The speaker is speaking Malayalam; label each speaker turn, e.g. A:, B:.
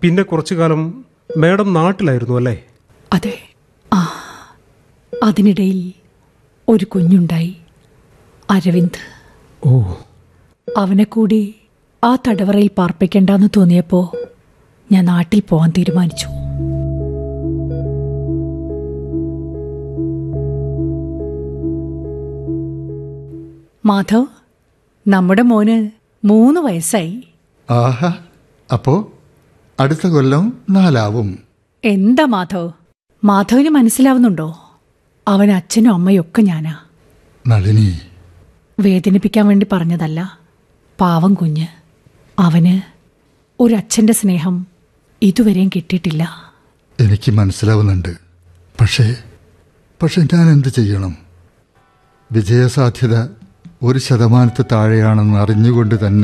A: പിന്നെ കുറച്ചു കാലം മാഡം നാട്ടിലായിരുന്നു അല്ലേ
B: അതെ ആ അതിനിടയിൽ ഒരു കുഞ്ഞുണ്ടായി അരവിന്ദ്
A: ഓ
B: അവനെ കൂടി ആ തടവറയിൽ പാർപ്പിക്കണ്ടെന്ന് തോന്നിയപ്പോൾ ഞാൻ നാട്ടിൽ പോകാൻ തീരുമാനിച്ചു മാധവ് നമ്മുടെ മോന് മൂന്ന് വയസ്സായി
C: ആഹാ അപ്പോ അടുത്ത കൊല്ലം നാലാവും
B: എന്താ മാധവ് മാധവിന് മനസ്സിലാവുന്നുണ്ടോ അവൻ അച്ഛനും അമ്മയും ഒക്കെ ഞാനാ
C: നളിനി
B: വേദനിപ്പിക്കാൻ വേണ്ടി പറഞ്ഞതല്ല പാവം കുഞ്ഞ് അവന് ഒരച്ഛൻ്റെ സ്നേഹം ഇതുവരെയും കിട്ടിയിട്ടില്ല
C: എനിക്ക് മനസ്സിലാവുന്നുണ്ട് പക്ഷേ പക്ഷെ ഞാൻ എന്ത് ചെയ്യണം വിജയസാധ്യത ഒരു ശതമാനത്ത് താഴെയാണെന്ന് അറിഞ്ഞുകൊണ്ട് തന്നെ